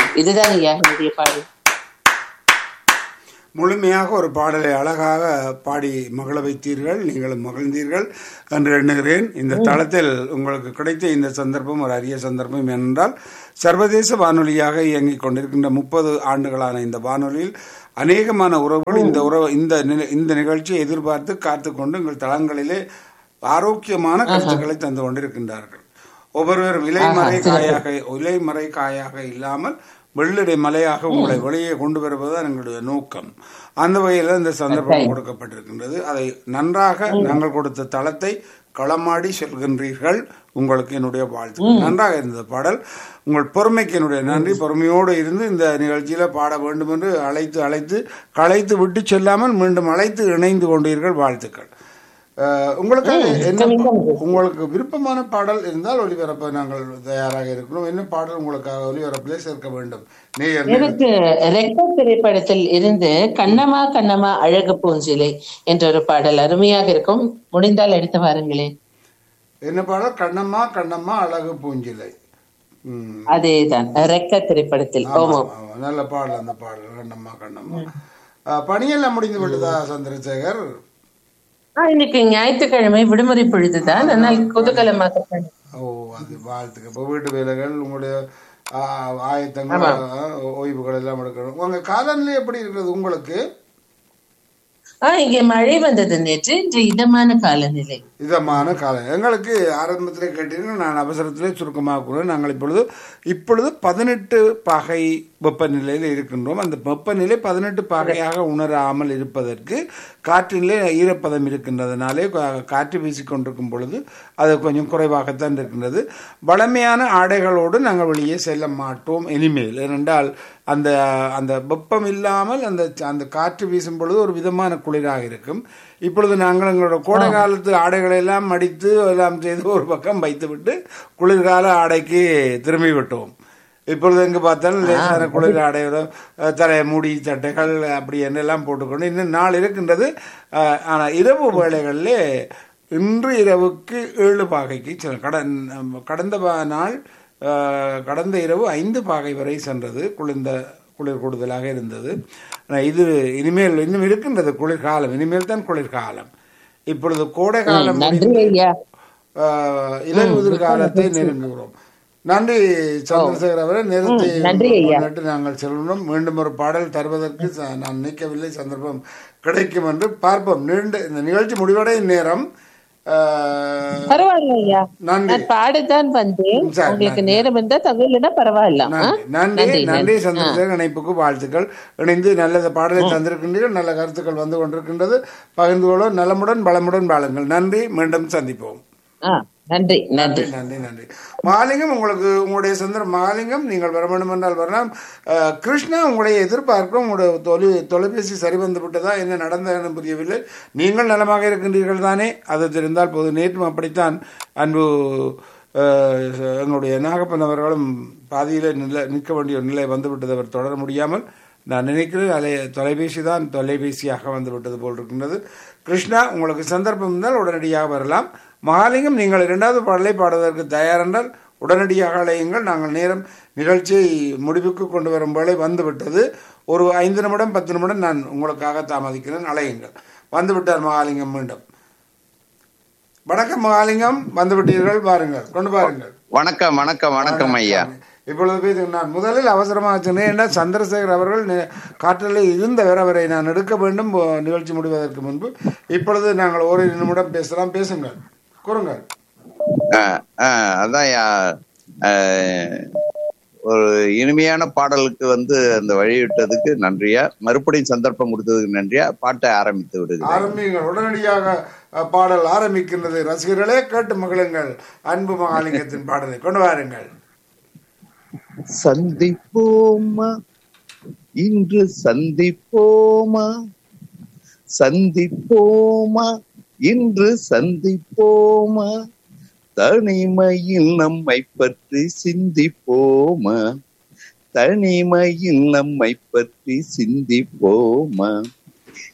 இதுதான் ஐயா என்னுடைய பாடல் முழுமையாக ஒரு பாடலை அழகாக பாடி மகள வைத்தீர்கள் நீங்களும் மகிழ்ந்தீர்கள் என்று எண்ணுகிறேன் இந்த தளத்தில் உங்களுக்கு கிடைத்த இந்த சந்தர்ப்பம் ஒரு அரிய சந்தர்ப்பம் ஏனென்றால் சர்வதேச வானொலியாக இயங்கிக் கொண்டிருக்கின்ற முப்பது ஆண்டுகளான இந்த வானொலியில் அநேகமான உறவுகள் இந்த உறவு இந்த நில- இந்த நிகழ்ச்சியை எதிர்பார்த்து காத்துக்கொண்டு எங்கள் தளங்களிலே ஆரோக்கியமான கருத்துக்களை தந்து கொண்டிருக்கின்றார்கள் ஒவ்வொருவரும் இலைமறை காயாக இலைமறை காயாக இல்லாமல் வெள்ளிடை மலையாக உங்களை வெளியே கொண்டு வருவதுதான் எங்களுடைய நோக்கம் அந்த வகையில் இந்த சந்தர்ப்பம் கொடுக்கப்பட்டிருக்கின்றது அதை நன்றாக நாங்கள் கொடுத்த தளத்தை களமாடி செல்கின்றீர்கள் உங்களுக்கு என்னுடைய வாழ்த்து நன்றாக இருந்தது பாடல் உங்கள் பொறுமைக்கு என்னுடைய நன்றி பொறுமையோடு இருந்து இந்த நிகழ்ச்சியில பாட வேண்டும் என்று அழைத்து அழைத்து களைத்து விட்டு செல்லாமல் மீண்டும் அழைத்து இணைந்து கொண்டீர்கள் வாழ்த்துக்கள் அஹ், உங்களுக்கு என்ன உங்களுக்கு விருப்பமான பாடல் இருந்தால் ஒளிபரப்ப நாங்கள் தயாராக இருக்கிறோம் என்ன பாடல் உங்களுக்காக ஒளிபரப்பிலே சேர்க்க வேண்டும் நேயர் எனக்கு ரெக்க திரைப்படத்தில் இருந்து கண்ணமா கண்ணமா அழகு பூஞ்சிலை என்ற ஒரு பாடல் அருமையாக இருக்கும் முடிந்தால் எடுத்து வாருங்களேன் என்ன பாடல் கண்ணம்மா கண்ணம்மா அழகு பூஞ்சிலை ம். அதேதான் ரெக்க திரைப்படத்தில் ஓமோ ஆமா, நல்ல பாடல் அந்த பாடல் கண்ணம்மா கண்ணம்மா அஹ், பணியெல்லாம் முடிந்து விட்டதா சந்திரசேகர் ஆ, இன்னைக்கு ஞாயிற்றுக்கிழமை விடுமுறை பொழுதுதான் ஆனால் குதூகலமாக பண்ண- ஓ அது வாழ்த்துக்கு இப்போ வீட்டு வேலைகள் உங்களுடைய ஆ, ஆயத்தங்கள் ஆ, ஓய்வுகள் எல்லாம் எடுக்கணும் உங்க காலநிலை எப்படி இருக்கிறது உங்களுக்கு ஆ இங்கே மழை வந்தது நேற்று இன்று இதமான காலநிலை இதமான காலம் எங்களுக்கு ஆரம்பத்திலே கேட்டீர்கள் நான் அவசரத்திலே சுருக்கமாக கூறுவேன் நாங்கள் இப்பொழுது இப்பொழுது பதினெட்டு பாகை வெப்பநிலையில் இருக்கின்றோம் அந்த வெப்பநிலை பதினெட்டு பாகையாக உணராமல் இருப்பதற்கு காற்றிலே ஈரப்பதம் இருக்கின்றதுனாலே கா- காற்று வீசிக்கொண்டிருக்கும் பொழுது அது கொஞ்சம் குறைவாகத்தான் இருக்கின்றது வளமையான ஆடைகளோடு நாங்கள் வெளியே செல்ல மாட்டோம் இனிமேல் ஏனென்றால் அந்த அந்த வெப்பம் இல்லாமல் அந்த அந்த காற்று வீசும் பொழுது ஒரு விதமான குளிராக இருக்கும் இப்பொழுது நாங்கள் எங்களோட கோடை காலத்து ஆடைகளை எல்லாம் மடித்து எல்லாம் செய்து ஒரு பக்கம் வைத்துவிட்டு குளிர்கால ஆடைக்கு திரும்பி விட்டோம் இப்பொழுது எங்கு பார்த்தாலும் லேசான குளிர் ஆடையோட அஹ், தலை மூடி சட்டைகள் அப்படி என்னெல்லாம் போட்டுக்கொண்டு இன்னும் நாள் இருக்கின்றது அஹ், ஆனால் இரவு வேளைகளிலே இன்று இரவுக்கு ஏழு பாகைக்கு செல்லும் கடன் கடந்த பா- நாள் அஹ், கடந்த இரவு ஐந்து பாகை வரை சென்றது குளிர்ந்த குளிர் கூடுதலாக இருந்தது ஆனா இது இனிமேல் இன்னும் இருக்கின்றது குளிர்காலம் இனிமேல் தான் குளிர்காலம் இப்பொழுது கோடை காலம் நன்றி ஐயா ஆஹ் இலையுதிர் காலத்தை நெருங்குகிறோம் நன்றி சந்திரசேகர் அவரை நிறுத்தி நன்றி ஐயா. முன்னிட்டு நாங்கள் செல்கிறோம் மீண்டும் ஒரு பாடல் தருவதற்கு ச- நான் நினைக்கவில்லை சந்தர்ப்பம் கிடைக்கும் என்று பார்ப்போம் நீண்ட இந்த நிகழ்ச்சி முடிவடையும் நேரம் ஆஹ், பரவாயில்ல ஐயா நன்றி நான் பாடத்தான் வந்தேன் சரி, உங்களுக்கு நேரம் இருந்தா தகவல்னா பரவாயில்ல ஆ? நன்றி நன்றி நன்றி சந்திரசேகர் இணைப்புக்கு வாழ்த்துக்கள் இணைந்து நல்ல பாடலை தந்திருக்கின்றீர்கள் நல்ல கருத்துக்கள் வந்து கொண்டிருக்கின்றது பகிர்ந்து கொள்ள நலமுடன் பலமுடன் வாழுங்கள் நன்றி மீண்டும் சந்திப்போம் ஆ, நன்றி நன்றி நன்றி நன்றி மாலிங்கம் உங்களுக்கு உங்களுடைய சொந்த மாலிங்கம் நீங்கள் வர வேண்டும் என்றால் வரலாம் அஹ், கிருஷ்ணா உங்களை எதிர்பார்க்கிறோம் உங்களுடைய தொலை தொலைபேசி சரி வந்து விட்டதா என்ன நடந்தது புரியவில்லை நீங்கள் நலமாக இருக்கின்றீர்கள் தானே அது தெரிந்தால் போது நேற்றும் அப்படித்தான் அன்பு அஹ், எங்களுடைய நாகப்பன் அவர்களும் பாதியிலே நில நிற்க வேண்டிய ஒரு நிலை வந்துவிட்டது அவர் தொடர முடியாமல் நான் நினைக்கிறேன் அலை தொலைபேசி தான் தொலைபேசியாக வந்து விட்டது போல் இருக்கின்றது கிருஷ்ணா உங்களுக்கு சந்தர்ப்பம் இருந்தால் உடனடியாக வரலாம் மகாலிங்கம் நீங்கள் இரண்டாவது பாடலை பாடுவதற்கு தயார் என்றால் உடனடியாக அழையுங்கள் நாங்கள் நேரம் நிகழ்ச்சியை முடிவுக்கு கொண்டு வரும் வேளை வந்துவிட்டது ஒரு ஐந்து நிமிடம் பத்து நிமிடம் நான் உங்களுக்காக தாமதிக்கிறேன் அழையுங்கள் வந்துவிட்டார் மகாலிங்கம் மீண்டும் வணக்கம் மகாலிங்கம் வந்துவிட்டீர்கள் பாருங்கள் கொண்டு பாருங்கள் வணக்கம் வணக்கம் வணக்கம் ஐயா இப்பொழுது போய் நான் முதலில் அவசரமாக சொன்னேன் ஏன்னா சந்திரசேகர் அவர்கள் நி- காற்றலில் இருந்தவர் அவரை நான் எடுக்க வேண்டும் ஓ, நிகழ்ச்சி முடிவதற்கு முன்பு இப்பொழுது நாங்கள் ஓரிரு நிமிடம் பேசலாம் பேசுங்கள் கூறுங்கள் அஹ், அஹ், அதான் ஐயா அஹ், ஒரு இனிமையான பாடலுக்கு வந்து அந்த வழிவிட்டதுக்கு நன்றியா மறுபடியும் சந்தர்ப்பம் கொடுத்ததுக்கு நன்றியா பாட்டை ஆரம்பித்து விடுகிறேன் ஆரம்பிங்கள் உடனடியாக அ, பாடல் ஆரம்பிக்கின்றது ரசிகர்களே கேட்டு மகிழுங்கள் அன்பு மகாலிங்கத்தின் பாடலை கொண்டு வாருங்கள் சந்திப்போமா இன்று சந்திப்போமா சந்திப்போமா இன்று சந்திப்போமா தனிமையில் நம்மை பற்றி சிந்திப்போமா தனிமையில் நம்மை பற்றி சிந்திப்போமா